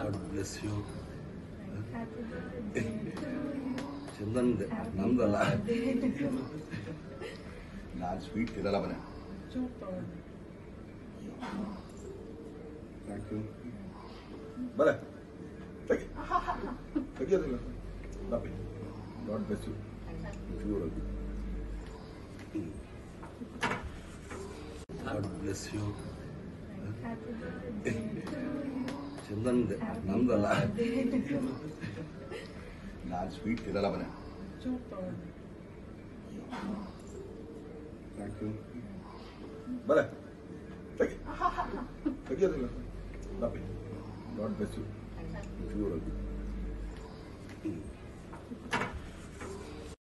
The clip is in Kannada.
God bless you. ಚಂದನ್ದೆ ನಮ್ದಲ್ಲ ನಾನು ಸ್ವೀಟ್ ಇರಲ್ಲ ಮನೆ ಥ್ಯಾಂಕ್ ಯು ಬರ ತೆಗಿ ತೆಗಿಯೋದಿಲ್ಲ ಬಾಪಿ ಗಾಡ್ ಬ್ಲೆಸ್ ಯು ಪ್ಯೂರ್ ಗಾಡ್ ಬ್ಲೆಸ್ ಯು ಚಂದನ್ದೆ ನಮ್ದಲ್ಲ ನಾನು ಸ್ವೀಟ್ ಇರಲ್ಲ ಮನೆ ಥ್ಯಾಂಕ್ ಯು ಬರ ತೆಗಿ ತೆಗಿಯೋದಿಲ್ಲ ಬಾಪಿ ಗಾಡ್ ಬ್ಲೆಸ್ ಯು ಪ್ಯೂರ್